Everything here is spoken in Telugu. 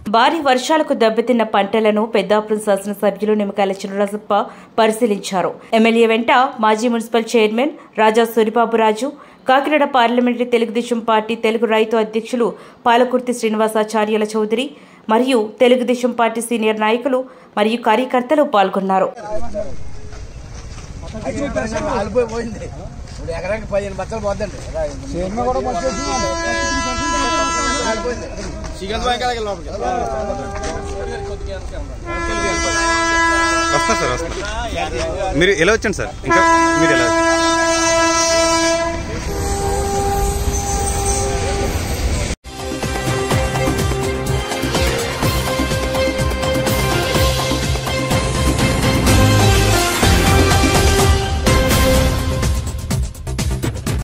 భారీ వర్షాలకు దెబ్బతిన్న పంటలను పెద్దాపురం శాసనసభ్యులు నిమ్మకాయల చినరాజప్ప పరిశీలించారు ఎమ్మెల్యే వెంట మాజీ municipal chairman Raja Suribaburaju Kakinada parliamentary Telugu Desam party Telugu రైతు అధ్యక్షులు పాలకుర్తి శ్రీనివాసాచార్యుల చౌదరి మరియు తెలుగుదేశం పార్టీ సీనియర్ నాయకులు మరియు కార్యకర్తలు పాల్గొన్నారు అలిపోయింది ఇప్పుడు ఎకరానికి పదిహేను బచ్చలు పోద్దండి వస్తా సార్ వస్తా మీరు ఎలా వచ్చాను సార్ ఇంకా మీరు ఎలా వచ్చారు